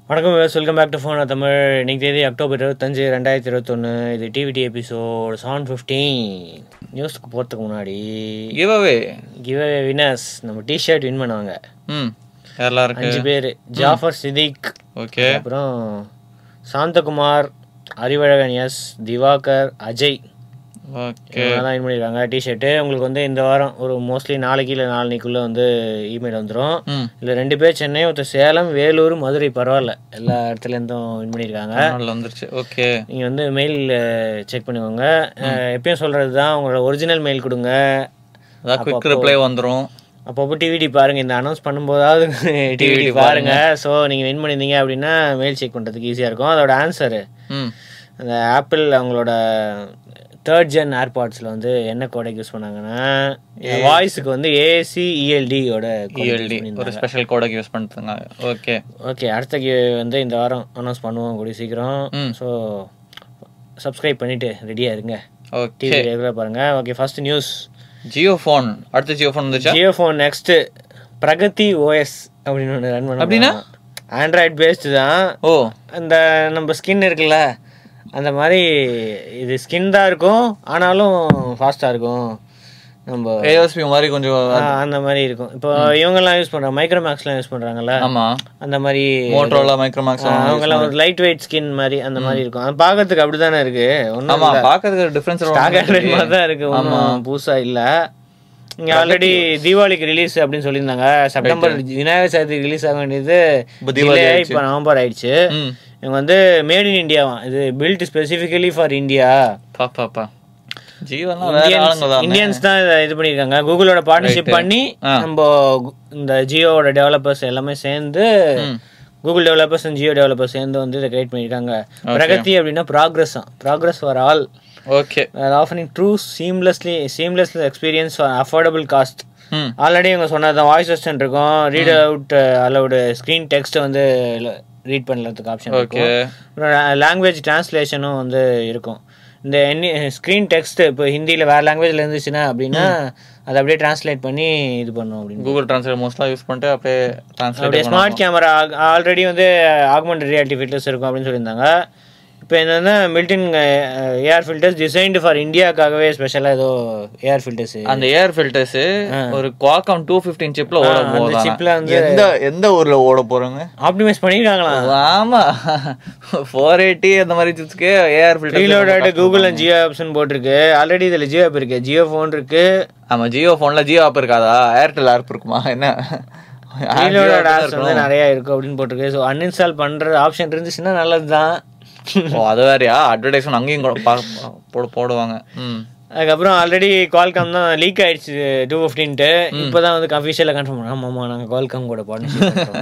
வணக்கம் welcome back to phone Tamil இன்னைக்கு தேதி அக்டோபர் இருபத்தஞ்சு ரெண்டாயிரத்தி இருபத்தொன்று இது டிவிடி எபிசோட் செவன் ஃபிஃப்டீன் நியூஸ்க்கு போகிறதுக்கு முன்னாடி கிவ் அவே கிவ் வினர்ஸ் நம்ம டிஷர்ட் வின் பண்ணுவாங்க ம் யாரெல்லாம் இருக்கு அஞ்சு பேர் ஜாஃபர் சிதிக் ஓகே அப்புறம் சாந்தகுமார் அறிவழகன் எஸ் திவாகர் அஜய் ஓகே இவங்கெல்லாம் வின் பண்ணியிருக்காங்க டிஷர்ட்டு உங்களுக்கு வந்து இந்த வாரம் ஒரு மோஸ்ட்லி நாளைக்கு இல்லை நாளைக்குள்ளே வந்து இமெயில் வந்துடும் ம் இதில் ரெண்டு பேர் சென்னை ஒருத்தர் சேலம் வேலூர் மதுரை பரவாயில்ல எல்லா இடத்துலேருந்தும் வின் பண்ணியிருக்காங்க நாளில் வந்துருச்சு ஓகே நீங்கள் வந்து மெயில் செக் பண்ணிக்கோங்க அஹ், எப்பயும் சொல்கிறது தான் உங்களோட ஒரிஜினல் மெயில் கொடுங்க அதான் குவிக் ரிப்ளை வந்துடும் அப்பப்போ டிவிடி பாருங்கள் இந்த அனௌன்ஸ் பண்ணும்போதாவது டிவிடி பாருங்கள் ஸோ நீங்கள் வின் பண்ணியிருந்தீங்க அப்படின்னா மெயில் செக் பண்ணுறதுக்கு ஈஸியாக இருக்கும் அதோட ஆன்சரு ம் அந்த ஆப்பிள் அவங்களோட தேர்ட் ஜென் ஏர்பாட்ஸில் வந்து என்ன கோடைக்கு யூஸ் பண்ணாங்கன்னா வாய்ஸுக்கு வந்து ஏசி இஎல்டியோட இஎல்டி ஒரு ஸ்பெஷல் கோடக்கு யூஸ் பண்ணுறாங்க ஓகே ஓகே அடுத்த கி- வந்து இந்த வாரம் அனௌன்ஸ் பண்ணுவோம் கூடிய சீக்கிரம் ம். ஸோ சப்ஸ்கிரைப் பண்ணிட்டு ரெடியாக இருங்க ஓகே டிவி ரெகுலர் பாருங்க okay first news Jio phone அடுத்த ஜியோ ஃபோன் வந்துச்சா Jio phone next Pragati OS அப்படின்னு ஒன்று ரன் பண்ண அப்படின்னா? ஆண்ட்ராய்ட் பேஸ்டு தான் ஓ அந்த நம்ம ஸ்கின் இருக்குல்ல அந்த மாதிரி இது ஸ்கின் தான் இருக்கும் ஆனாலும் ஃபாஸ்ட்டாக இருக்கும் நம்ம ஏஎஸ்பி மாதிரி கொஞ்சம் ஆ, அந்த மாதிரி இருக்கும் இப்போ இவங்கெல்லாம் யூஸ் பண்ணுறாங்க மைக்ரோமேக்ஸ்லாம் யூஸ் பண்ணுறாங்கல்ல ஆமா அந்த மாதிரி மோட்டரோலா மைக்ரோமேக்ஸ் அவங்கெல்லாம் ஒரு லைட் வெயிட் ஸ்கின் மாதிரி அந்த மாதிரி இருக்கும் அது பார்க்கறதுக்கு அப்படி தானே இருக்கு ஒன்றும் ஆமா பார்க்கறதுக்கு டிஃபரன்ஸ் ஸ்டாக் ஆண்ட்ராய்ட் மாதிரி தான் இருக்கு ஒன்றும் புதுசாக இல்லை இங்கே ஆல்ரெடி தீபாவளிக்கு ரிலீஸ் அப்படின்னு சொல்லியிருந்தாங்க செப்டம்பர் விநாயகர் சதுர்த்திக்கு ரிலீஸ் ஆக வேண்டியது இப்ப தீபாவளி delay ஆயிடுச்சு. இப்போ நவம்பர் ஆயிடுச்சு ம் இவங்க வந்து மேட் இன் இந்தியாவா இது பில்ட் ஸ்பெசிஃபிக்கலி ஃபார் இந்தியா பா பா பா ஜியோலாம் வேற ஆளுங்க தான் இந்தியன்ஸ் தான் இதை இது பண்ணியிருக்காங்க கூகுளோட பார்ட்னர்ஷிப் பண்ணி ஆ. நம்ம கு- இந்த ஜியோவோட டெவலப்பர்ஸ் எல்லாமே சேர்ந்து ம். Google developers and Jio developers சேர்ந்து வந்து இதை கிரியேட் பண்ணியிருக்காங்க பிரகதி அப்படின்னா ப்ராக்ரஸ் தான் progress for all okay offering true seamlessly seamless experience for affordable cost ம் ஆல்ரெடி இவங்க சொன்னது தான் வாய்ஸ் அசிஸ்டன்ட் இருக்கும் ரீட் அவுட் அலவுடு ஸ்க்ரீன் டெக்ஸ்ட்டை வந்து ரீட் பண்ணறதுக்கு ஆப்ஷன் ஓகே இருக்கும் அப்புறம் லாங்குவேஜ் டிரான்ஸ்லேஷனும் வந்து இருக்கும் இந்த என்ன ஸ்க்ரீன் டெக்ஸ்ட் இப்போ ஹிந்தியில் வேறு லாங்குவேஜில் இருந்துச்சுன்னா அப்படின்னா அதை அப்படியே டிரான்ஸ்லேட் பண்ணி இது பண்ணும் அப்படின்னு கூகுள் டிரான்ஸ்லேட் மோஸ்ட்லாம் யூஸ் பண்ணிட்டு அப்படியே டிரான்ஸ்லேட் அப்படியே ஸ்மார்ட் கேமரா ஆல்ரெடி வந்து ஆக்மெண்ட் ரியாலிட்டி ஃபில்டர்ஸ் இருக்கும் அப்படின்னு சொல்லியிருந்தாங்க இப்போ என்னன்னா மில்டன் ஏஆர் ஃபில்டர்ஸ் டிசைன்டு ஃபார் இந்தியாக்காகவே ஸ்பெஷலாக ஏதோ ஏஆர் ஃபில்டர்ஸ் அந்த ஏர் ஃபில்டர்ஸ் ஒரு குவால்காம் டூ ஃபிஃப்டீன் சிப்ல ஓட அந்த போகுது chipல வந்து- எந்த எந்த ஊர்ல ஓட போறாங்க ஆப்டிமைஸ் பண்ணியிருக்காங்களாம் ஆமா ஃபோர் எயிட்டி அந்த மாதிரி சிப்ஸ்க்கு AR filter reloaded Google and Jio option போட்டிருக்கு ஆல்ரெடி இதில் ஜியோ ஆப் இருக்கு ஜியோ ஃபோன் இருக்கு ஆமா ஜியோ போன்ல ஜியோ ஆப் இருக்காதா ஏர்டெல் ஆப் இருக்குமா என்ன ரீலோடட் ஆப்ஸ் வந்து நிறைய இருக்கும் அப்படின்னு போட்டிருக்கு ஸோ அன்இன்ஸ்டால் பண்ணுற ஆப்ஷன் இருந்துச்சுன்னா நல்லது தான் ஓ அது வேறயா அட்வர்டைஸ்மெண்ட் அங்கேயும் கூட பா- போடு- போடுவாங்க ம் அதுக்கப்புறம் ஆல்ரெடி கால்காம் தான் லீக் ஆயிடுச்சு டூ ஃபிஃப்டின்ட்டு இப்போ தான் வந்து அஃபிஷியலாக கன்ஃபார்ம் பண்ணோம் ஆமாம் ஆமாம் நாங்கள் கால்காம் கூட பார்ட்னர்ஷிப்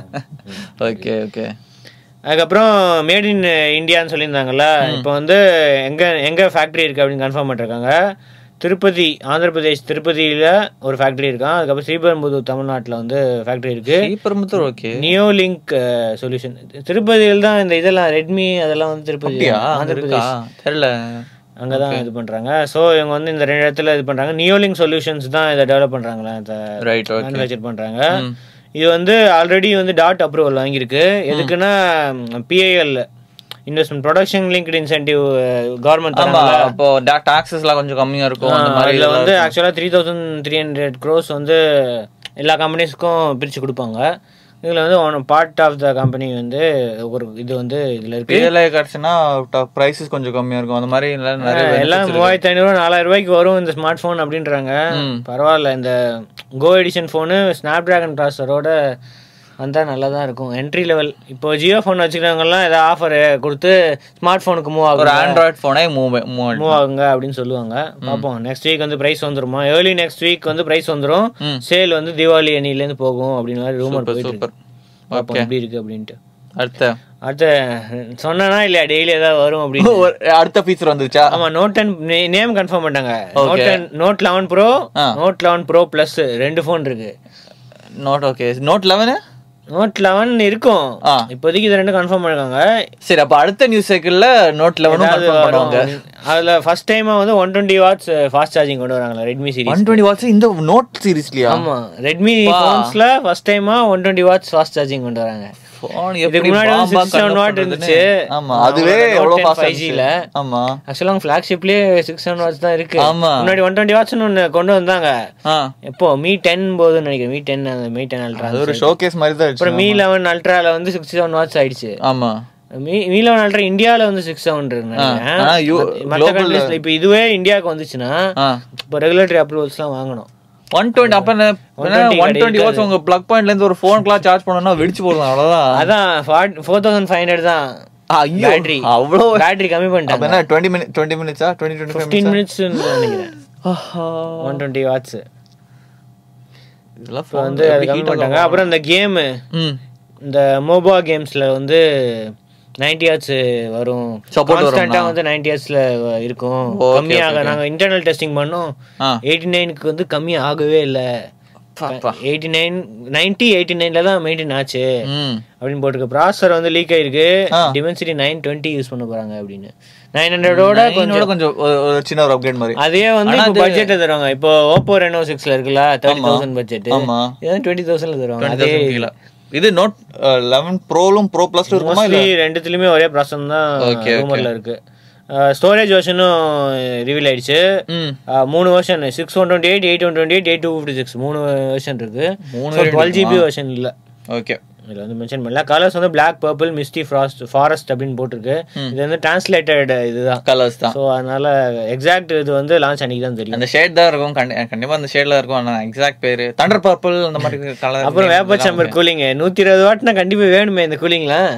ஓகே ஓகே அதுக்கப்புறம் மேட் இன் இந்தியான்னு சொல்லியிருந்தாங்கல்ல இப்போ வந்து எங்கே எங்கே ஃபேக்ட்ரி இருக்குது அப்படின்னு கன்ஃபார்ம் பண்ணிருக்காங்க திருப்பதி ஆந்திர பிரதேஷ் திருப்பதியில் ஒரு ஃபேக்ட்ரி இருக்கான் அதுக்கப்புறம் ஸ்ரீபெரும்புதூர் தமிழ்நாட்டில் வந்து ஃபேக்ட்ரி இருக்குது Sriperumbudur okay Neo link solution திருப்பதியில் தான் இந்த இதெல்லாம் ரெட்மி அதெல்லாம் வந்து திருப்பதி அப்படியா ஆந்திர இருக்கா பிரதேஷ் தெரியல அங்கே தான் இது பண்ணுறாங்க ஸோ இவங்க வந்து இந்த ரெண்டு இடத்துல இது பண்ணுறாங்க நியோலிங்க் சொல்யூஷன்ஸ் தான் இதை டெவலப் பண்ணுறாங்களா இந்த ரைட் ஓகே மேனுஃபேக்சர் பண்ணுறாங்க இது வந்து ஆல்ரெடி வந்து டாட் அப்ரூவல் வாங்கியிருக்கு எதுக்குன்னா PIL investment production linked incentive government ஆமா அப்போ டாக்ஸஸ்லாம் கொஞ்சம் கம்மியா இருக்கும் அந்த மாதிரி அதில் வந்து ஆக்சுவலாக three thousand three hundred crores வந்து எல்லா கம்பெனிஸ்க்கும் பிரித்து கொடுப்பாங்க இதில் வந்து one part of the company வந்து ஒரு இது வந்து இதில் இருக்கு பிஎல்ஐ கிடச்சுன்னா ப்ரைஸஸ் கொஞ்சம் கம்மியா இருக்கும் அந்த மாதிரி எல்லாம் நிறைய benefits எல்லாம் இருக்கு. மூவாயிரத்தி ஐநூறு நாலாயிரம் ரூபாய்க்கு வரும் இந்த ஸ்மார்ட் ஃபோன் அப்படின்றாங்க ம். பரவாயில்ல இந்த co edition phone Snapdragon ப்ராசரோட வந்தால் நல்லா தான் இருக்கும் என்ட்ரி லெவல் இப்போ ஜியோ ஃபோன் வச்சுக்கிறவங்கலாம் ஏதாவது ஆஃபர் கொடுத்து ஸ்மார்ட் ஃபோனுக்கு மூவ் ஒரு ஆகும் ஆண்ட்ராய்ட் போனே மூவ் மூவ் மூவ் ஆகுங்க அப்படின்னு சொல்லுவாங்க பார்ப்போம் நெக்ஸ்ட் வீக் வந்து ப்ரைஸ் வந்துருமா ஏர்லி நெக்ஸ்ட் வீக் வந்து ப்ரைஸ் வந்துரும் ம். சேல் வந்து தீபாவளி அணிலேருந்து போகும் அப்படின்னு மாதிரி ரூமர் போயிட்டு இருக்கு சூப்பர் பார்ப்போம் எப்படி இருக்கு அப்படின்ட்டு அடுத்த அடுத்த சொன்னா இல்லையா டெய்லி ஏதாவது வரும் அப்படின்னு ஒரு அடுத்த ஃபீச்சர் வந்துருச்சா ஆமா நோட் டென் நேம் கன்ஃபார்ம் பண்ணிட்டாங்க Note ten Note eleven Pro ஆ. நோட் லெவன் ப்ரோ ப்ளஸ் ரெண்டு ஃபோன் இருக்கு Note okay Note eleven Note eleven இருக்கும் ஆ. இப்போதைக்கு இது ரெண்டு கன்ஃபார்ம் பண்ணிருக்காங்க சரி அப்ப அடுத்த நியூஸ் சைக்கிள்ல நோட் லெவனும் ஏதாவது கன்ஃபார்ம் வரும் பண்ணுவாங்க அப்படின்னு. அதுல ஃபர்ஸ்ட் டைமா வந்து one twenty watts fast charging கொண்டு வராங்களா Redmi series one twenty watts இந்த நோட் சீரிஸ்லயா ஆமா ரெட்மி ஃபோன்ஸ்ல ஃபர்ஸ்ட் டைமா one twenty watts fast charging கொண்டு வராங்க போன் இதுக்கு முன்னாடி வந்து 67 watt இருந்துச்சு. ஆமா ஆ, அதுவே Note எவ்வளவு 10 ஃபாஸ்ட் 5G ல. ஆமா ஆக்சுவலாக ஃப்ளாக்ஷிப்லேயே சிக்ஸ் செவன் வாட்ஸ் தான் இருக்கு ஆமா. முன்னாடி ஒன் டுவெண்ட்டி வாட்ஸ்னு ஒன்று கொண்டு வந்தாங்க ஆ எப்போ மீ டென் போதுன்னு நினைக்கிறேன் மீ டென் அந்த மீ டென் அல்ட்ரா அது ஒரு ஷோகேஸ் மாதிரி தான் அப்புறம் மீ இருந்துச்சு லெவன் அல்ட்ரால வந்து சிக்ஸ்டி செவன் வாட்ஸ் ஆயிடுச்சு ஆமா மீ மீ லெவன் அல்ட்ரா இந்தியாவில் வந்து சிக்ஸ் செவன் இருக்கு ஆனா யூ- மற்ற global- கண்ட்ரீஸ்ல இப்போ இதுவே இந்தியாவுக்கு வந்துச்சுன்னா ஆ இப்போ ரெகுலேட்டரி அப்ரூவல்ஸ்லாம் வாங்கணும் ஒன் டுவெண்ட்டி அப்ப என்ன 120 ஒன் டுவெண்ட்டி வாட்ஸ் உங்க பிளக் பாயிண்ட்ல இருந்து ஒரு ஃபோனுக்குலாம் சார்ஜ் பண்ணணும்னா வெடிச்சு போடலாம் அவ்வளவுதான் அதான் ஃபோர் தௌசண்ட் ஃபைவ் ஹண்ட்ரட் தான் ஐயோ பேட்டரி அவ்வளோ பேட்டரி கம்மி அப்ப பண்ணிட்டாங்க என்ன டுவெண்ட்டி மினிட் டுவெண்ட்டி மினிட்ஸா டுவெண்ட்டி டுவெண்ட்டி ஃபிஃப்டீன் மினிட்ஸ் நினைக்கிறேன் ஃபைவ் ஒன் டுவெண்ட்டி வாட்ஸ் இதெல்லாம் இப்போ வந்து அது கம்மி பண்ணிட்டாங்க அப்புறம் இந்த கேமு ம் இந்த மோபா கேம்ஸ்ல வந்து நைன்டி ஹார்ட்ஸ் வரும் Support கான்ஸ்டன்டா வருமா? வந்து நைன்டி ஹார்ட்ஸ்ல இருக்கும் Okay, கம்மியாக okay. நாங்க இன்டர்னல் டெஸ்டிங் பண்ணோம் ஆ எயிட்டி நைனுக்கு வந்து கம்மி ஆகவே இல்லை பாப்பா. எயிட்டி நைன் நைன்டி எயிட்டி நைன்ல தான் மெயின்டைன் ஆச்சு ம் அப்படின்னு போட்டிருக்கு ப்ராசர் வந்து லீக் ஆயிருக்கு ஆ. டிமென்சிட்டி நைன் டுவெண்ட்டி யூஸ் பண்ண போறாங்க அப்படின்னு நைன் ஹண்ட்ரடோட Nine கொஞ்சம் ஓட கொஞ்சம் ஒரு ஒரு சின்ன ஒரு அப்கிரேட் மாதிரி அதே வந்து ஆனா இப்போ அது- பட்ஜெட் தருவாங்க இப்போ ஓப்போ ரெனோ சிக்ஸ்ல இருக்குல்ல தேர்ட்டி ஆமா. தௌசண்ட் பட்ஜெட் ஆமா இதான் டுவெண்ட்டி தௌசண்ட்ல தருவாங்க 20,000 அதே கீழ. இது நோட் லெவன் ப்ரோலும் ப்ரோ ப்ளஸ் இருக்குமா இல்ல மோஸ்ட்லி ரெண்டுத்துலயுமே ஒரே ப்ராசஸ் தான் Okay, ரூமர்ல இருக்கு ஸ்டோரேஜ் வெர்ஷனும் ரிவீல் ஆயிடுச்சு ம் அஹ், மூணு version six one twenty eight eight one twenty eight eight two fifty six மூணு வெர்ஷன் இருக்கு மூணு டுவெல் ஜிபி வெர்ஷன் இல்ல ஓகே இதில் வந்து மென்ஷன் பண்ணல கலர்ஸ் வந்து black purple misty frost forest அப்படின்னு போட்டிருக்கு இது வந்து டிரான்ஸ்லேட்டட் இதுதான் கலர்ஸ் தான் ஸோ அதனால எக்ஸாக்ட் இது வந்து லான்ச் அன்னைக்கு தான் தெரியும் அந்த ஷேட் தான் இருக்கும் கண்டி- கண்டிப்பா அந்த ஷேட்ல இருக்கும் ஆனா எக்ஸாக்ட் பேரு தண்டர் பர்பிள் அந்த மாதிரி கலர் அப்புறம் வேப்ப சாம்பர் கூலிங் நூற்றி இருபது வாட்னா கண்டிப்பா வேணுமே இந்த கூலிங்லாம்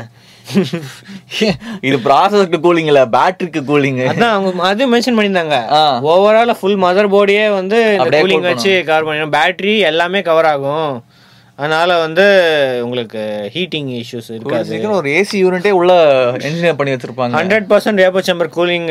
இது ப்ராசஸ்க்கு கூலிங் இல்ல பேட்டரிக்கு கூலிங் அதான் அவங்க அது மென்ஷன் பண்ணியிருந்தாங்க ஆ ஓவரால் ஃபுல் மதர் போர்டையே வந்து இந்த அப்படியே கூலிங் cool வச்சு கவர் பண்ணிடும் பேட்டரி எல்லாமே கவர் ஆகும் அதனால வந்து உங்களுக்கு ஹீட்டிங் இஷ்யூஸ் இருக்காது சீக்கிரம் ஒரு ஏசி யூனிட்டே உள்ள என்ஜினியர் பண்ணி வச்சிருப்பாங்க hundred percent vapour chamber cooling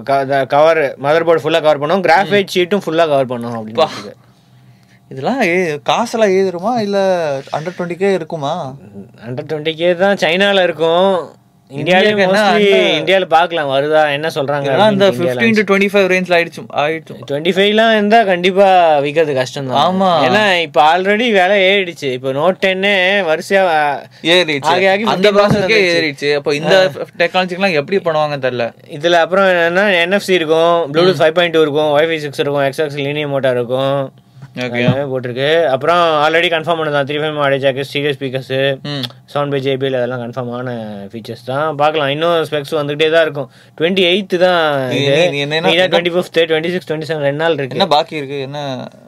cover motherboard ஃபுல்லாக கவர் பண்ணும் கிராஃபைட் ஷீட்டும் ஃபுல்லாக கவர் பண்ணும் அப்படின்னு இதெல்லாம் ஏ- காசெல்லாம் ஏதுருமா இல்ல அண்டர் டுவெண்ட்டிக்கே இருக்குமா ஹண்ட்ரட் டுவெண்ட்டிக்கே தான் சைனால இருக்கும் இந்தியாவிலே இந்தியாவுக்கு என்ன மோஸ்ட்லி under- இந்தியாவில் பார்க்கலாம் வருதா என்ன சொல்றாங்க இதெல்லாம் இந்த ஃபிஃப்டீன் டு டுவெண்ட்டி ஃபைவ் ரேஞ்சில் ஆயிடுச்சு ஆயிடுச்சு டுவெண்ட்டி ஃபைவ்லாம் இருந்தா கண்டிப்பா விற்கிறது கஷ்டம் தான் ஆமா. ஏன்னா இப்போ ஆல்ரெடி விலை ஏறிடுச்சு இப்போ நோட் டென்னு வரிசையா ஏறிடுச்சு ஆகி ஆகி அந்த 50% ப்ராசஸ்க்கே வந்துருச்சு. ஏறிடுச்சு அப்போ இந்த டெக்னாலஜிக்கெல்லாம் எப்படி பண்ணுவாங்க தெரியல இதுல அப்புறம் என்னன்னா என்எஃப்சி இருக்கும் ப்ளூடூத் ஃபைவ் பாயிண்ட் டூ இருக்கும் வைஃபை சிக்ஸ் இருக்கும் எக்ஸ்எக்ஸ் லீனியம் மோட்டார் இருக்கும் ஓகே எல்லாமே போட்டிருக்கு அப்புறம் ஆல்ரெடி கன்ஃபார்ம் பண்ணதான் three five audio jack stereo speakers ம் சவுண்ட் பை ஜேபிஎல் அதெல்லாம் கன்ஃபார்மான ஃபீச்சர்ஸ் தான் பார்க்கலாம் இன்னும் ஸ்பெக்ஸ் வந்துகிட்டே தான் இருக்கும் டுவெண்ட்டி எயித்து தான் நீ- இது நீ- நீ என்னன்னா- twenty fifth twenty six twenty seven ரெண்டு நாள் இருக்கு என்ன பாக்கி இருக்கு என்ன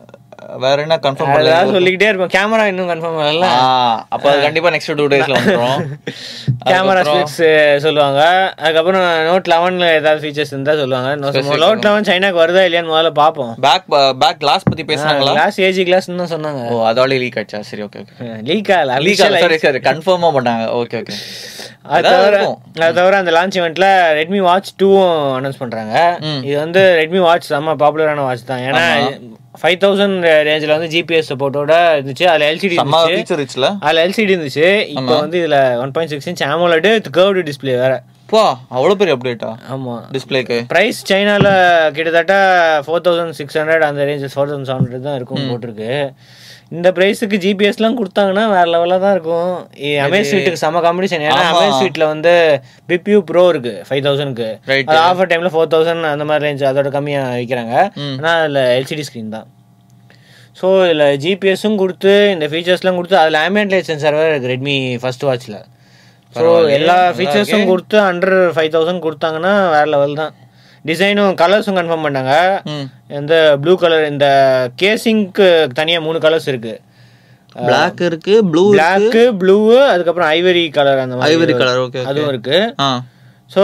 வேற என்ன கன்ஃபார்ம் பண்ணல அதாவது சொல்லிக்கிட்டே இருப்போம் கேமரா இன்னும் கன்ஃபார்ம் பண்ணல ஆ, அப்ப அது கண்டிப்பா நெக்ஸ்ட் டூ டேஸ்ல வந்துரும் கேமரா அதுக்கப்புறம் ஸ்பெக்ஸ் சொல்லுவாங்க அதுக்கப்புறம் நோட் லெவன்ல ஏதாவது ஃபீச்சர்ஸ் இருந்தா சொல்லுவாங்க நோட் லெவன் சைனாக்கு வருதா இல்லையான்னு முதல்ல பார்ப்போம் பேக் பேக் கிளாஸ் பத்தி பேசுனாங்களா கிளாஸ் ஏஜி கிளாஸ்னு தான் சொன்னாங்க ஓ அதோட லீக் ஆச்சா சரி ஓகே ஓகே லீக்கா லீக் சாரி சாரி கன்ஃபார்மா பண்ணாங்க ஓகே ஓகே அது ஏதாவது தவிர இருக்கும். அது தவிர அந்த லான்ச் இவெண்ட்ல ரெட்மி வாட்ச் டூவும் அனௌன்ஸ் பண்றாங்க ம். இது வந்து ரெட்மி வாட்ச் செம்ம பாப்புலரான வாட்ச் தான் ஏன்னா ஃபைவ் தௌசண்ட் ரேஞ்சில் வந்து ஜிபிஎஸ் சப்போர்ட்டோட இருந்துச்சு அதில் எல்சிடி செம்ம இருந்துச்சு ஃபீச்சர் ரிச்ல அதில் எல்சிடி இருந்துச்சு இப்போ வந்து இதில் one point six inch AMOLED curved display வேற பா அவ்வளவு பெரிய அப்டேட்டா ஆமா டிஸ்பிளேக்கு ப்ரைஸ் சைனால கிட்டத்தட்ட ஃபோர் தௌசண்ட் சிக்ஸ் ஹண்ட்ரட் அந்த ranges four thousand seven hundred தான் இருக்கும் போட்டிருக்கு இந்த ப்ரைஸுக்கு ஜிபிஎஸ்லாம் கொடுத்தாங்கன்னா வேற லெவலில் தான் இருக்கும் அமேஸ் ஸ்வீட்டுக்கு செம காம்படிஷன் ஏன்னா ஆமா. அமேஸ் ஸ்வீட்டில் வந்து பிபியூ ப்ரோ இருக்கு ஃபைவ் தௌசண்ட்க்கு Right. அது ஆஃபர் டைமில் ஃபோர் தௌசண்ட் அந்த மாதிரி ரேஞ்ச் அதோட கம்மியாக விற்கிறாங்க ம். ஆனால் அதில் எல்சிடி ஸ்க்ரீன் தான் ஸோ இதில் ஜிபிஎஸும் கொடுத்து இந்த ஃபீச்சர்ஸ்லாம் கொடுத்து அதில் ஆம்பியன்ட் லைட் சென்சார் வேறு இருக்குது ரெட்மி ஃபர்ஸ்ட் வாட்ச்சில் ஸோ பரவாயில்லையே, எல்லா நல்லா ஃபீச்சர்ஸும் இருக்கே. கொடுத்து அண்டர் ஃபைவ் தௌசண்ட் கொடுத்தாங்கன்னா வேற லெவல் தான் டிசைனும் கலர்ஸும் கன்ஃபார்ம் பண்ணாங்க ம் இந்த ப்ளூ கலர் இந்த கேசிங்க்கு தனியாக மூணு கலர்ஸ் இருக்கு பிளாக் இருக்கு ப்ளூ பிளாக் ப்ளூ அதுக்கப்புறம் ஐவரி கலர் அந்த மாதிரி ஐவரி கலர் ஓகே அதுவும் இருக்கு ஆ ஸோ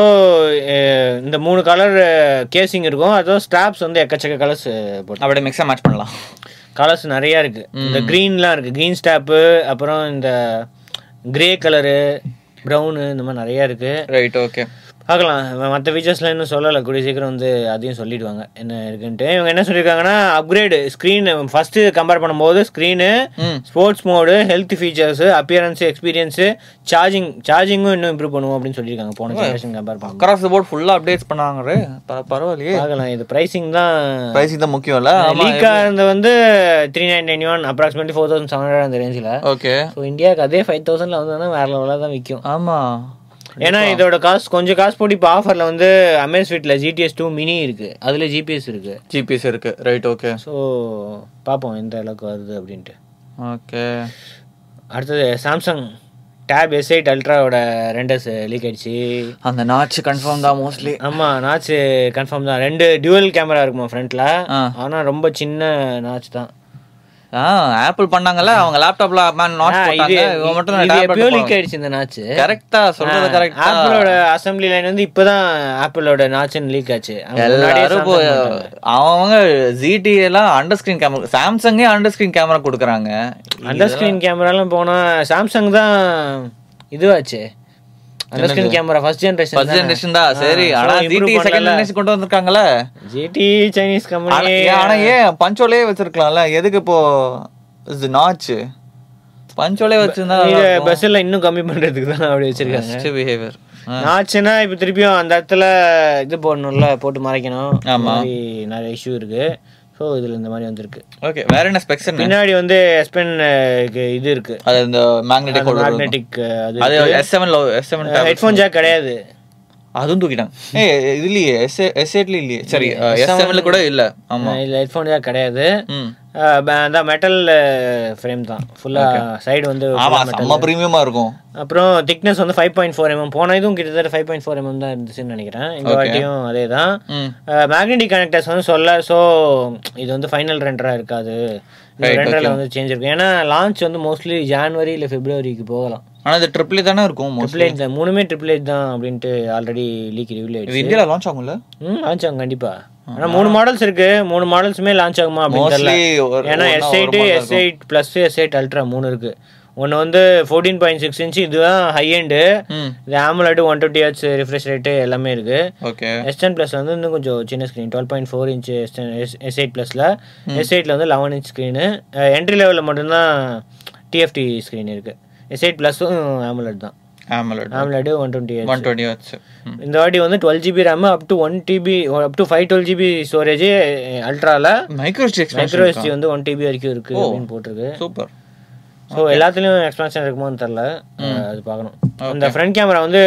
இந்த மூணு கலர் கேசிங் இருக்கும் அதுவும் ஸ்டாப்ஸ் வந்து எக்கச்சக்க கலர்ஸ் போட்டு அப்படியே மிக்ஸா மேட்ச் பண்ணலாம் கலர்ஸ் நிறைய இருக்கு இந்த க்ரீன்லாம் இருக்கு க்ரீன் ஸ்டாப்பு அப்புறம் இந்த கிரே கலரு ப்ரௌனு இந்த மாதிரி நிறைய இருக்கு ரைட் ஓகே பார்க்கலாம் மற்ற ஃபீச்சர்ஸ்லாம் இன்னும் சொல்லலை கூடிய சீக்கிரம் வந்து அதையும் சொல்லிடுவாங்க என்ன இருக்குன்ட்டு இவங்க என்ன சொல்லியிருக்காங்கன்னா அப்கிரேடு ஸ்க்ரீன் ஃபஸ்ட்டு கம்பேர் பண்ணும்போது ஸ்க்ரீனு ம் sports mode health features appearance experience charging சார்ஜிங்கும் இன்னும் இம்ப்ரூவ் பண்ணுவோம் அப்படின்னு சொல்லியிருக்காங்க போன ஜெனரேஷன் கம்பேர் பண்ணும்போது அக்ராஸ் த போர்ட் ஃபுல்லாக அப்டேட்ஸ் பண்ணாங்க பரவாயில்லையே பார்க்கலாம் இது ப்ரைசிங் தான் ப்ரைஸிங் தான் முக்கியம்ல லீக்காக இருந்தது வந்து three nine nine one approximately four thousand seven hundred அந்த ரேஞ்சில் ஓகே ஸோ இந்தியாவுக்கு அதே ஃபைவ் தௌசண்ட்ல வந்ததுன்னா வேற லெவலாக தான் விற்கும் ஆமா ஏன்னா இதோட காசு கொஞ்சம் காசு போட்டு இப்போ ஆஃபரில் வந்து அமேஸ்வீட்டில் ஜிடிஎஸ் டூ மினி இருக்குது அதில் ஜிபிஎஸ் இருக்குது ஜிபிஎஸ் இருக்கு ரைட் ஓகே ஸோ பார்ப்போம் எந்த அளவுக்கு வருது அப்படின்ட்டு ஓகே அடுத்தது சாம்சங் டேப் எஸ் எயிட் அல்ட்ராவோட ரெண்டர்ஸ் லீக் ஆயிடுச்சு அந்த நாச்சு கன்ஃபார்ம் தான் மோஸ்ட்லி ஆமாம் நாச்சு கன்ஃபார்ம் தான் ரெண்டு டியூவல் கேமரா இருக்குமா ஃப்ரண்ட்டில் ஆ. ஆனால் ரொம்ப சின்ன நாச் தான் ஆ ஆப்பிள் பண்ணாங்கல்ல அவங்க லேப்டாப்ல மேன் நாட் ஆ, இது போட்டாங்க இவன் மட்டும் இது எப்பயோ லீக் ஆயிடுச்சு இந்த நாச்சு கரெக்டா சொல்றது கரெக்டா ஆப்பிளோட அசம்பிளி லைன் வந்து இப்பதான் ஆப்பிளோட நாச்சுன்னு லீக் ஆச்சு அவங்க முன்னாடியே எல்லாரும் Samsung போய் பண்ணிட்டாங்க. அவங்க ஜிடி எல்லாம் அண்டர் ஸ்கிரீன் கேமரா சாம்சங்கே அண்டர் ஸ்கிரீன் கேமரா கொடுக்குறாங்க அண்டர் ஸ்கிரீன் கேமராலாம் போனா சாம்சங் தான் இதுவாச்சு under screen camera first generation first generation தான் சரி ஆனா ஜிடி செகண்ட் ஜெனரேஷன் கொண்டு வந்திருக்காங்கல்ல ஜிடி சைனீஸ் ஆனா கம்பெனி ஏன் ஆனா ஏன் பஞ்சோலே வச்சிருக்கலாம்ல எதுக்கு இப்போ இது நாச்சு பஞ்சோலே வச்சிருந்தா இது பஸ்ஸில் இன்னும் கம்மி பண்றதுக்கு தான் அப்படி வச்சிருக்காங்க பெஸ்ட் பிஹேவியர் நாச்சுன்னா இப்போ திருப்பியும் அந்த இடத்துல இது போடணும்ல போட்டு மறைக்கணும் அந்த மாதிரி நிறைய இஷ்யூ இருக்கு ஸோ இதுல இந்த மாதிரி வந்திருக்கு ஓகே வேற என்ன ஸ்பெக்ஸ் என்ன பின்னாடி வந்து எஸ்பென் இது இருக்கு அது இந்த மேக்னெட்டிக் ஹோல்டர் மேக்னெட்டிக் அது அது S seven S seven headphone jack கிடையாது அதுவும் தூக்கிட்டாங்க ஏ இது இல்லையே எஸ் எஸ் எயிட்ல இல்லையே சரி எஸ் செவன்ல கூட இல்ல ஆமா இல்லை ஹெட்ஃபோன் ஜாக் கிடையாது ம் அஹ் ப- அந்த மெட்டல் ஃப்ரேம் தான் ஃபுல்லாக சைடு வந்து ஆமா செம்ம பிரீமியமா இருக்கும் அப்புறம் திக்னஸ் வந்து ஃபைவ் பாயிண்ட் ஃபோர் எம்எம் போன இதுவும் கிட்டத்தட்ட ஃபைவ் பாயிண்ட் ஃபோர் எம்எம் தான் இருந்துச்சுன்னு நினைக்கிறேன் இந்த வாட்டியும் அதே தான் ம் மேக்னெட்டிக் கனெக்டர்ஸ் வந்து சொல்ல ஸோ இது வந்து ஃபைனல் ரெண்டராக இருக்காது இந்த ரெண்டரில் வந்து சேஞ்ச் இருக்கு ஏன்னா லான்ச் வந்து மோஸ்ட்லி ஜான்வரி இல்லை பிப்ரவரிக்கு போகலாம் ஆனா இது ட்ரிபிள் தானே இருக்கும் மோஸ்ட்லி ட்ரிபிள் எயிட் தான் மூணுமே ட்ரிபிள் எயிட் தான் அப்படின்ட்டு ஆல்ரெடி லீக் ரிவ்யூல் இது ஆயிடுச்சு இந்தியால லான்ச் ஆகும்ல ம் லான்ச் ஆகும் கண்டிப்பா ஆனா மூணு மாடல்ஸ் இருக்கு மூணு மாடல்ஸுமே லான்ச் ஆகுமா அப்படின்னு தெரியல மோஸ்ட்லி ஏன்னா S eight S eight plus S eight ultra மூணு இருக்கு ஒன்று வந்து ஃபோர்டீன் பாயிண்ட் சிக்ஸ் இன்ச்சு இதுதான் ஹை எண்டு ம் இது AMOLED one twenty H refresh rate எல்லாமே இருக்கு ஓகே எஸ் டென் ப்ளஸ் வந்து இன்னும் கொஞ்சம் சின்ன screen twelve point four inch S ten S S eight ப்ளஸில் எஸ் எயிட்டில் வந்து லெவன் இன்ச் ஸ்க்ரீனு என்ட்ரி லெவலில் மட்டும்தான் டிஎஃப்டி ஸ்க்ரீன் இருக்கு எஸ் எயிட் ப்ளஸும் ஆமுலட் தான் AMOLED AMOLED one twenty H 120 hertz ம் இந்த வாட்டி வந்து twelve GB RAM up to one TB up to five twelve GB storage அல்ட்ரால மைக்ரோ ஸ்டிக் மைக்ரோ எஸ்டி வந்து ஒன் டிபி வரைக்கும் இருக்கு அப்படின்னு போட்டிருக்கு சூப்பர் ஸோ எல்லாத்துலயும் எக்ஸ்பான்ஷன் இருக்குமோன்னு தெரில அது பார்க்கணும் அந்த ஃப்ரண்ட் கேமரா வந்து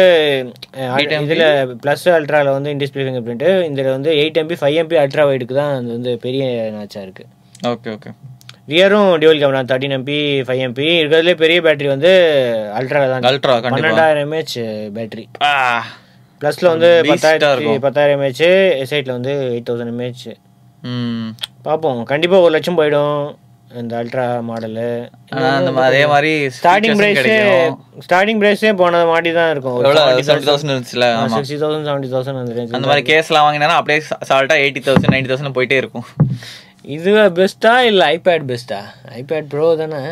அஹ், இதுல ப்ளஸ் அல்ட்ரால வந்து இன்டிஸ்பிளே ஃபிங்கர் பிரிண்ட் இதுல வந்து eight MP five MP ultra வைடுக்கு தான் அது வந்து பெரிய நாச்சா இருக்கு ஓகே ஓகே ரியரும் dual camera thirteen MP five MP இருக்கிறதுலே பெரிய பேட்டரி வந்து அல்ட்ரா தான் அல்ட்ரா கண்டிப்பா பன்னெண்டாயிரம் எம்ஏஹெச் பேட்டரி ஆ ப்ளஸ்ல வந்து Beast-ஆ பத்தாயிரத்தி இருக்கும். பத்தாயிரம் எம்ஏஹெச் எஸ்ஐட்ல வந்து எயிட் தௌசண்ட் எம்ஏஹெச் ம் பார்ப்போம் கண்டிப்பா ஒரு லட்சம் போயிடும் இந்த அல்ட்ரா மாடலு ஆனா அந்த மா- அதே மாதிரி ஸ்டார்டிங் features பிரைஸே கிடைக்கும் ஸ்டார்டிங் பிரைஸே போன மாட்டி தான் இருக்கும் எவ்வளவு செவன்டி தௌசண்ட் இருந்துச்சுல ஆமா சிக்ஸ்டி தௌசண்ட் செவன்டி தௌசண்ட் அந்த ரேஞ்ச் அந்த மாதிரி கேஸ்லாம் வாங்கினா அப்படியே சால்ட்டா எயிட்டி தௌசண்ட் நைன்டி தௌசண்ட் போயிட்டே இருக்கும் இதுவே பெஸ்ட்டா இல்ல ஐபேட் பெஸ்ட்டா ஐபேட் ப்ரோ தானே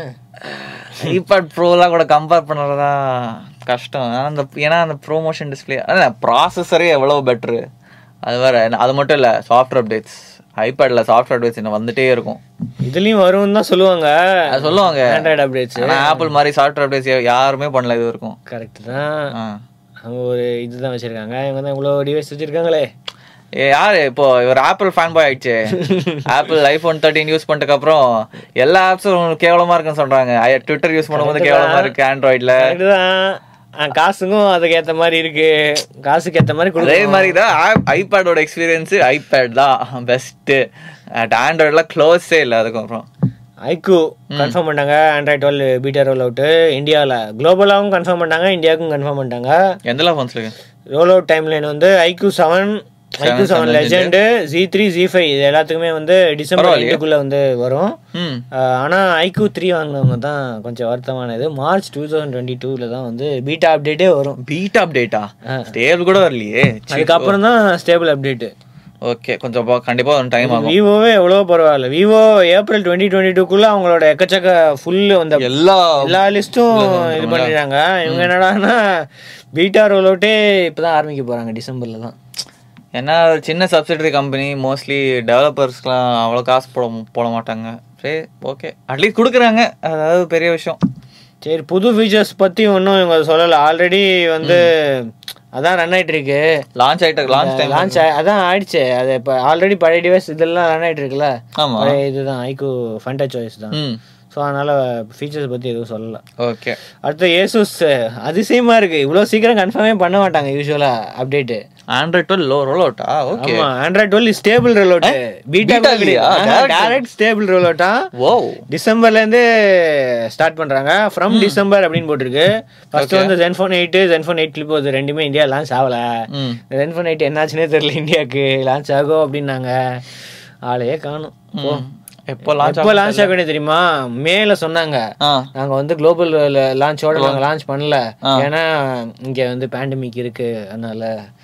ஐபாட் ப்ரோலாம் கூட கம்பேர் பண்ணுறதா கஷ்டம் ஆனா அந்த ஏன்னா அந்த ப்ரோமோஷன் டிஸ்பிளே அதான் ப்ராசஸரே எவ்வளோ பெட்ரு அது வேற அது மட்டும் இல்லை சாஃப்ட்வேர் அப்டேட்ஸ் ஐபேடில் சாஃப்ட்வேர் அப்டேட்ஸ் இன்னும் வந்துட்டே இருக்கும் இதுலயும் வரும்னு தான் சொல்லுவாங்க அது சொல்லுவாங்க ஆண்ட்ராய்டு அப்டேட்ஸ் ஆனால் ஆப்பிள் மாதிரி சாஃப்ட்வேர் அப்டேட்ஸ் யாருமே பண்ணல இது இருக்கும் கரெக்ட் தான் ஆ அவங்க ஒரு இதுதான் வச்சிருக்காங்க இவங்க தான் இவ்வளோ டிவைஸ் வச்சிருக்காங்களே ஏ யாரு இப்போ இவர் ஆப்பிள் ஃபேன் பாய் ஆயிடுச்சு ஆப்பிள் ஐபோன் தேர்ட்டின் யூஸ் பண்ணிட்டு அப்புறம் எல்லா ஆப்ஸும் கேவலமா இருக்குன்னு சொல்றாங்க ட்விட்டர் யூஸ் பண்ணும்போது கேவலமா இருக்கு ஆண்ட்ராய்ட்ல கரெக்ட் தான் ஆ, காசுக்கும் அதுக்கு ஏத்த மாதிரி இருக்கு காசுக்கு ஏத்த மாதிரி அதே கொடுக்கணும் மாதிரி தான் ஐபேடோட எக்ஸ்பீரியன்ஸ் ஐபேட் தான் பெஸ்ட் அட் ஆண்ட்ராய்ட்ல க்ளோஸே இல்லை அதுக்கப்புறம் ஐக்கு கன்ஃபார்ம் பண்ணாங்க Android twelve beta roll out இந்தியாவில் குளோபலாகவும் கன்ஃபார்ம் பண்ணாங்க இந்தியாவுக்கும் கன்ஃபார்ம் பண்ணிட்டாங்க எந்தெல்லாம் ஃபோன்ஸ் இருக்கு ரோல் அவுட் டைம் லைன் வந்து iQOO seven iQOO seven Legend Z three Z five இது எல்லாத்துக்குமே வந்து டிசம்பர் எண்டுக்குள்ளே வந்து வரும் ம் ஆஹ் ஆனா ஐக்கு த்ரீ வாங்கினவங்க தான் கொஞ்சம் வருத்தமானது மார்ச் டூ தௌசண்ட் டுவெண்ட்டி டூவில் தான் வந்து பீட்டா அப்டேட்டே வரும் பீட் அப்டேட்டா ஸ்டேபிள் கூட வரலையே ச்சீ. அதுக்கப்புறம் தான் ஸ்டேபிள் அப்டேட்டு ஓகே கொஞ்சம் பா- கண்டிப்பா ஒரு டைம் ஆகும் விவோவே எவ்வளோ பரவாயில்ல விவோ ஏப்ரல் டுவெண்ட்டி டுவெண்ட்டி டூக்குள்ள அவங்களோட எக்கச்சக்க ஃபுல் அந்த எல்லா எல்லா லிஸ்ட்டும் இது பண்ணிடுறாங்க இவங்க என்னடான்னா பீட்டா ரோல் அவுட்டே இப்பதான் ஆரம்பிக்க போறாங்க டிசம்பர்ல தான் ஏன்னா ஒரு சின்ன சப்சிடரி கம்பெனி மோஸ்ட்லி டெவலப்பர்ஸ்க்குலாம் அவ்வளோ காசு போட போட மாட்டாங்க சரி ஓகே அட்லீஸ்ட் கொடுக்குறாங்க அதாவது பெரிய விஷயம் சரி புது ஃபீச்சர்ஸ் பத்தி ஒன்றும் இவங்க சொல்லல ஆல்ரெடி வந்து அதான் ரன் ஆயிட்டு இருக்கு லான்ச் ஆயிட்டு லான்ச் டைம் லான்ச் அதான் ஆயிடுச்சு அது இப்போ ஆல்ரெடி பழைய டிவைஸ் இதெல்லாம் ரன் ஆயிட்டு இருக்குல்ல ஆமா பழைய இதுதான் ஐக்கு ஃபண்டா சாய்ஸ் தான் ம் ஸோ அதனால ஃபீச்சர்ஸ் பத்தி எதுவும் சொல்லல ஓகே அடுத்து ஏசூஸ் அதிசயமா இருக்கு இவ்வளோ சீக்கிரம் கன்ஃபார்மே பண்ண மாட்டாங்க யூஸ்வலா அப்டேட் ஆண்ட்ராய்ட் டுவெல் லோ ரோல் அவுட்டா ஓகே ஆமா Android twelve stable roll out beta Beta இல்லையா? Direct- டைரக்ட் ஸ்டேபிள் ரோல் அவுட்டா ஓ டிசம்பர்ல இருந்து ஸ்டார்ட் பண்றாங்க ஃப்ரம் டிசம்பர் அப்படின்னு போட்டிருக்கு ஃபர்ஸ்ட் வந்து Zenfone eight Zenfone eight flip வருது ரெண்டுமே இந்தியா லான்ச் ஆகல ம் ஜென்ஃபோன் எயிட் என்னாச்சுனே தெரியல இந்தியாவுக்கு லான்ச் ஆகும் அப்படின்னாங்க ஆளையே காணும் போ. எப்போ லான்ச் எப்போ லான்ச் ஆகும் தெரியுமா மேல சொன்னாங்க ஆ நாங்க வந்து குளோபல் லான்ச்சோட நாங்க லான்ச் பண்ணல ஏன்னா இங்க வந்து பேண்டமிக் இருக்கு அதனால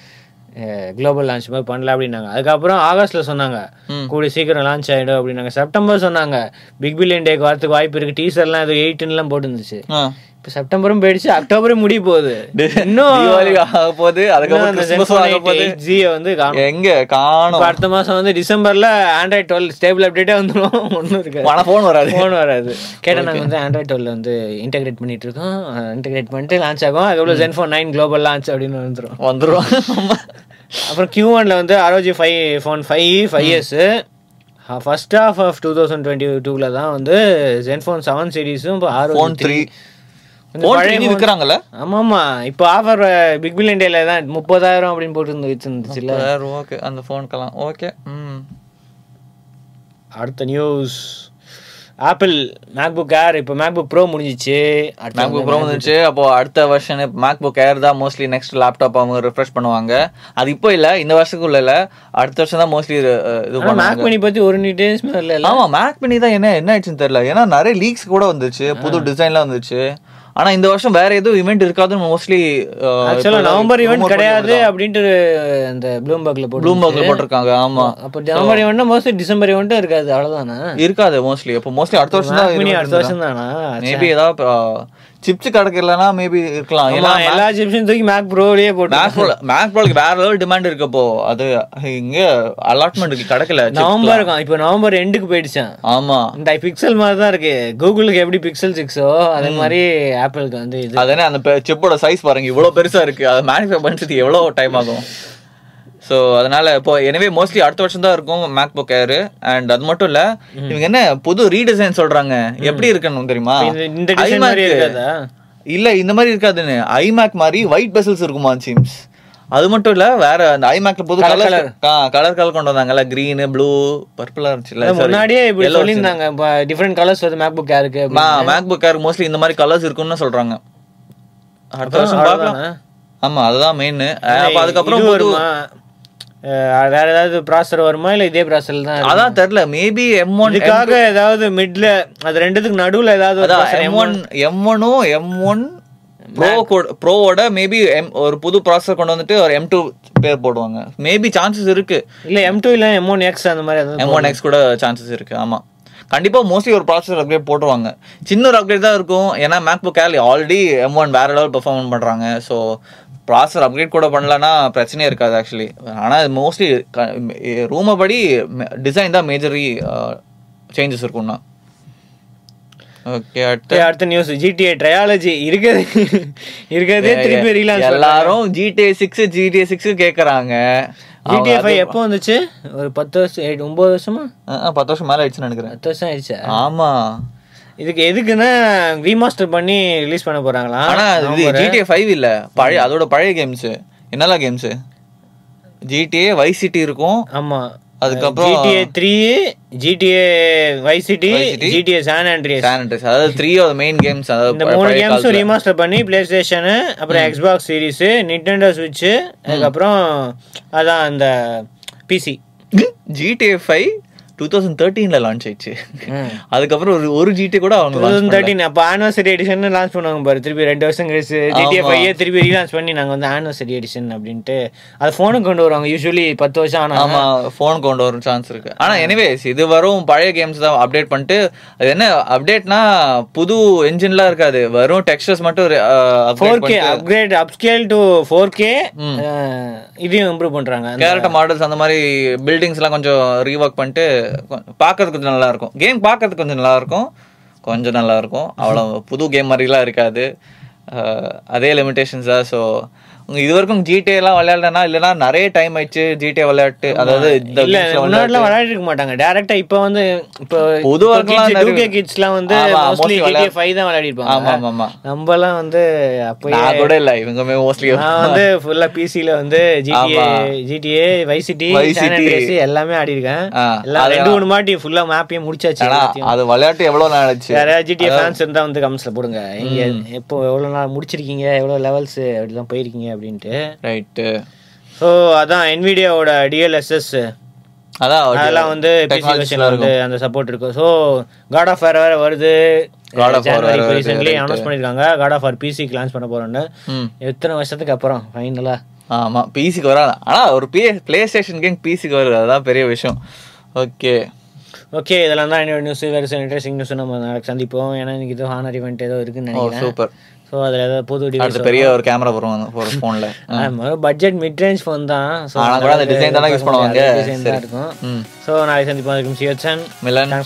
குளோபல் லான்ச் மாதிரி பண்ணல அப்படின்னாங்க அதுக்கப்புறம் ஆகஸ்ட்ல சொன்னாங்க ம். கூடிய சீக்கிரம் லான்ச் ஆயிடும் அப்படின்னாங்க செப்டம்பர் சொன்னாங்க பிக் பில்லியன் டேக்கு வரதுக்கு வாய்ப்பு இருக்கு டீசர்லாம் ஏதோ எயிட்டுலாம் போட்டுருந்துச்சு ஆ இப்போ செப்டம்பரும் போயிடுச்சு அக்டோபரும் முடிய போகுது இன்னும் தீபாவளி ஆக போகுது அதுக்கப்புறம் கிறிஸ்மஸ் ஆக போகுது ஜியை வந்து காணும் எங்க காணும் இப்ப அடுத்த மாசம் வந்து டிசம்பர்ல ஆண்ட்ராய்ட் டுவெல் ஸ்டேபிள் அப்டேட்டே வந்துடும் ஒன்றும் இருக்காது மன போன் வராது ஃபோன் வராது கேட்டால் நாங்கள் வந்து ஆண்ட்ராய்ட் டுவெல் வந்து இன்டெகிரேட் பண்ணிட்டு இருக்கோம் இன்டெகிரேட் பண்ணிட்டு லான்ச் ஆகும் அதுக்கப்புறம் ஜென்ஃபோன் நைன் குளோபல் லான்ச் அப்படின்னு வந்துடும் வந்துரும் அப்புறம் கியூ ஒன்ல வந்து ROG five phone five five years first half of two thousand twenty டூவில் தான் வந்து ஜென்ஃபோன் செவன் சீரிஸும் இப்போ ஆரோ போன் த்ரீ கொஞ்சம் போன் பழைய த்ரீ விற்கிறாங்கல்ல ஆமா ஆமா இப்போ ஆஃபர் பிக் பில்லியன் டேல தான் முப்பதாயிரம் அப்படின்னு போட்டு வச்சிருந்துச்சுல்ல ஓகே அந்த ஃபோனுக்கெல்லாம் ஓகே ம் அடுத்த நியூஸ் ஆப்பிள் மேக்புக் ஏர் இப்போ மேக்புக் ப்ரோ முடிஞ்சிச்சு அடுத்து மேக்புக் ப்ரோ வந்துச்சு அப்போ அடுத்த வருஷன் மேக்புக் ஏர் தான் மோஸ்ட்லி நெக்ஸ்ட் லேப்டாப் அவங்க ரெஃப்ரெஷ் பண்ணுவாங்க அது இப்போ இல்ல இந்த வருஷத்துக்குள்ள இல்ல அடுத்த வருஷம் தான் மோஸ்ட்லி இது பண்ணுவாங்க மேக் மணி பத்தி ஒரு டீடைல்ஸ்மே இல்ல ஆமா மேக் பண்ணி தான் என்ன என்ன ஆயிடுச்சுன்னு தெரியல ஏன்னா நிறைய லீக்ஸ் கூட வந்துச்சு புது டிசைன்லாம் வந்துச்சு ஆனா இந்த வருஷம் வேற எதுவும் இவெண்ட் இருக்காதுன்னு மோஸ்ட்லி ஆக்சுவலா நவம்பர் ஈவெண்ட் கிடையாது அப்படின்ட்டு அந்த ப்ளூம்பர்க்ல போட்டு ப்ளூம்பர்க்ல போட்டிருக்காங்க ஆமா அப்போ நவம்பர் ஈவெண்ட்னா மோஸ்ட்லி டிசம்பர் ஈவெண்ட்டும் இருக்காது அவ்வளவுதானா இருக்காது மோஸ்ட்லி அப்போ மோஸ்ட்லி அடுத்த வருஷம் தான் மணி அடுத்த வருஷம் தானா மேபி ஏதாவது சிப்ஸ் கிடைக்கலனா மேபி இருக்கலாம் ஏன்னா ஆமா, எல்லா ஜிப்ஸும் தூக்கி மேக் ப்ரோலயே போட்டு மேக் ப்ரோ மேக் ப்ரோக்கு வேற லெவல் டிமாண்ட் இருக்கப்போ அது இங்க அலாட்மெண்ட் கிடைக்கல chips நவம்பர் இருக்கும் இப்போ நவம்பர் எண்டுக்கு போயிடுச்சான் ஆமா இந்த பிக்சல் மாதிரி தான் இருக்கு கூகுளுக்கு எப்படி பிக்சல் சிக்ஸோ அதே மாதிரி ஆப்பிளுக்கு வந்து இது அது என்ன அந்த சிப்போட சைஸ் பாருங்க இவ்வளவு பெருசா இருக்கு அது மேனுஃபேக்சர் பண்றதுக்கு எவ்வளவு டைம் ஆகும் ஸோ அதனால இப்போ எனவே மோஸ்ட்லி அடுத்த வருஷம் தான் இருக்கும் மேக் புக் ஏர் அண்ட் அது மட்டும் இல்ல இவங்க என்ன புது ரீடிசைன் சொல்றாங்க எப்படி இருக்கணும் தெரியுமா இந்த- இந்த டிசைன் மாதிரி iMac- இருக்காதா இல்ல இந்த மாதிரி இருக்காதுன்னு ஐமேக் மாதிரி ஒயிட் பெசல்ஸ் இருக்குமா சிம்ஸ் அது மட்டும் இல்ல வேற அந்த ஐமேக்ல புது Colour, கலர் கலர் கலர் கொண்டு வந்தாங்கல்ல கிரீன் ப்ளூ பர்பிளா இருந்துச்சுல்ல sorry. முன்னாடியே இப்படி Yellow சொல்லியிருந்தாங்க டிஃப்ரெண்ட் கலர்ஸ் வந்து மேக் புக் யாருக்கு மேக் புக் ஏர் மோஸ்ட்லி இந்த மாதிரி கலர்ஸ் இருக்கும்னு சொல்றாங்க அடுத்த வருஷம் பார்க்கலாம் ஆமா அதுதான் மெயின் அப்ப அதுக்கப்புறம் இது புது- வருமா அஹ் வேற ஏதாவது ப்ராசர் வருமா இல்ல இதே ப்ராசர் தான் இருக்குமா? அதான் தெரியல மேபி எம் ஒன் இதுக்காக ஏதாவது மிட்ல அது ரெண்டுத்துக்கு நடுவுல ஏதாவது ஒரு அதான் processor எம் ஒன் எம் ஒனும் எம் ஒன் ப்ரோ ப்ரோவோட மேபி எம் ஒரு புது ப்ராசஸர் கொண்டு வந்துட்டு ஒரு எம் டூ பேர் போடுவாங்க மேபி சான்சஸ் இருக்கு இல்ல எம் டூ இல்ல எம் ஒன் எக்ஸ் அந்த மாதிரி ஏதாவது எம் ஒன் எக்ஸ் கூட சான்சஸ் இருக்கு ஆமா கண்டிப்பா மோஸ்ட்லி ஒரு ப்ராசஸர் அப்கிரேட் போட்டுருவாங்க சின்ன ஒரு அப்கிரேட் தான் இருக்கும் ஏன்னா MacBook Air already M one வேற லெவல் பெர்ஃபார்ம் பண்றாங்க ஸோ ப்ராசஸர் அப்கிரேட் கூட பண்ணலன்னா பிரச்சனையே இருக்காது ஆக்சுவலி ஆனால் மோஸ்ட்லி ரூமை படி டிசைன் தான் மேஜரி சேஞ்சஸ் இருக்கும்னா ஓகே அடுத்து Okay, அடுத்த நியூஸ் ஜிடிஏ ட்ரையாலஜி இருக்கிறது இருக்கிறதே திருப்பி ரீலான்ஸ் எல்லாரும் ஜிடிஏ சிக்ஸ் ஜிடிஏ சிக்ஸ் கேக்குறாங்க ஜிடிஏ ஃபைவ் எப்போ வந்துச்சு ஒரு பத்து வருஷம் எட்டு ஒன்பது வருஷமா அஹ் அஹ் பத்து வருஷம் மேல ஆயிடுச்சுன்னு நினைக்கிறேன் பத்து வருஷம் ஆயிடுச்சா ஆமா இதுக்கு எதுக்குன்னா ரீமாஸ்டர் பண்ணி ரிலீஸ் பண்ண போறாங்களாம் ஆனா இது ஜிடிஏ ஃபைவ் இல்ல பழைய அதோட பழைய கேம்ஸ் என்னெல்லாம் கேம்ஸ் ஜிடிஏ வை சிட்டி இருக்கும் ஆமா அதுக்கப்புறம் GTA three GTA Vice City Vice City, GTA San Andreas சானிடைஸ் அதாவது த்ரீ ஆஃப் மெயின் கேம்ஸ் இந்த அதாவது மூணு பழைய கேம்ஸும் காலத்துல. ரீமாஸ்டர் பண்ணி பிளே ஸ்டேஷனு அப்புறம் எக்ஸ்பாக்ஸ் சீரிஸ் நிண்டெண்டோ ஸ்விட்ச் அதுக்கப்புறம் அதான் அந்த PC GTA five two thousand தேர்ட்டீன்ல லான்ச் ஆயிடுச்சு அதுக்கப்புறம் ஒரு ஒரு ஜிடி கூட அவங்க டூ தௌசண்ட் தேர்ட்டின் அப்போ ஆனிவர்சரி எடிஷன் லான்ச் பண்ணுவாங்க பாரு திருப்பி ரெண்டு வருஷம் கழிச்சு ஜிடிஏ ஃபைவ் திருப்பி ரீலான்ச் பண்ணி நாங்கள் வந்து ஆனிவர்சரி எடிஷன் அப்படின்ட்டு அது ஃபோனுக்கு கொண்டு வருவாங்க யூஸ்வலி பத்து வருஷம் ஆனால் ஆமா ஃபோன் கொண்டு வரும் சான்ஸ் இருக்கு ஆனா எனிவேஸ் இது வரும் பழைய கேம்ஸ் தான் அப்டேட் பண்ணிட்டு அது என்ன அப்டேட்னா புது என்ஜின்லாம் இருக்காது வரும் டெக்ஸ்டர்ஸ் மட்டும் four K upgrade upscale to four K இதையும் இம்ப்ரூவ் பண்ணுறாங்க கேரக்டர் மாடல்ஸ் அந்த மாதிரி பில்டிங்ஸ் எல்லாம் கொஞ்சம் ரீஒர்க் பண்ணிட்டு கொ- பார்க்கறதுக்கு கொஞ்சம் நல்லா இருக்கும் கேம் பார்க்கறதுக்கு கொஞ்சம் நல்லா இருக்கும் கொஞ்சம் நல்லா இருக்கும் அவ்வளோ புது கேம் மாதிரிலாம் இருக்காது அஹ், அதே லிமிடேஷன்ஸ் தான் ஸோ இது வரைக்கும் ஜிடிஏ எல்லாம் விளையாடலனா இல்லைன்னா நிறைய டைம் ஆயிடுச்சு ஜிடிஏ விளையாட்டு அதாவது இந்த இல்ல games ல முன்னாடிலாம் விளையாடி இருக்க மாட்டாங்க டேரக்டா இப்போ வந்து இப்போ பொதுவாக்கெல்லாம் டூ நிறைய- கே கிட்ஸ்லாம் வந்து ஆமா, மோஸ்ட்லி mostly ஜிடிஏ விளையாட- ஃபைவ் தான் விளையாடி ஆமா இருப்பாங்க ஆமா ஆமா நம்மலாம் வந்து அப்போ நான் கூட இல்ல இவங்க மோஸ்ட்லி நான் வந்து ஃபுல்லா பிசில வந்து ஜிடிஏ ஆமா. GTA Vice City Vice City. எல்லாமே ஆடி இருக்கேன் ஆ, எல்லாம் அது ரெண்டு மூணு மாட்டி ஃபுல்லா மேப்பையும் முடிச்சாச்சு ஆனா எல்லாத்தையும். அது விளையாட்டு எவ்வளவு நாள் ஆச்சு வேற ஜிடிஏ ஃபேன்ஸ் இருந்தா வந்து கமெண்ட்ஸ்ல போடுங்க எங்க எப்போ எவ்வளவு நாள் முடிச்சிருக்கீங்க எவ்வளவு லெவல்ஸ் அப்படிலாம் போயிருக்கீங்க அப்படின்ட்டு ரைட்டு ஸோ அதான் என்விடியாவோட டிஎல்எஸ்எஸ் அதான் அதெல்லாம் வந்து பிசி technologies வெர்ஷன்ல வந்து அந்த சப்போர்ட் இருக்கு ஸோ காட் ஆஃப் வேற வேற வருது God of War ஜனவரி வேற வருது, ரீசென்ட்லி right. அனௌன்ஸ் பண்ணிருக்காங்க காட் ஆஃப் வார் பிசிக்கு லான்ச் பண்ண போறோம்னு ம் எத்தனை வருஷத்துக்கு அப்புறம் ஃபைனலா ஆமா பிசிக்கு வராது ஆனா ஒரு பிளே பிளே ஸ்டேஷன் கேம் பிசிக்கு வருது அதுதான் பெரிய விஷயம் ஓகே ஓகே இதெல்லாம் தான் என்னோட நியூஸ் வேறு சில இன்ட்ரெஸ்டிங் நியூஸ் நம்ம நாளைக்கு சந்திப்போம் ஏன்னா இன்னைக்கு இது ஹானர் இவெண்ட் ஏதோ இருக்குன்னு ஓ நினைக்கிறேன் சூப்பர் ஸோ அதில் ஏதாவது புது டிவைஸ் அடுத்து பெரிய ஒரு கேமரா வரும் ஒரு போன்ல பட்ஜெட் மிட் ரேஞ்ச் ஃபோன் தான் ஸோ ஆனா கூட அந்த design தானே use பண்ணுவாங்க. டிசைன் தான் சரி. இருக்கும் ம் ஸோ நாளைக்கு சந்திப்போம் அதுக்கும் சிவச்சன் மிலன்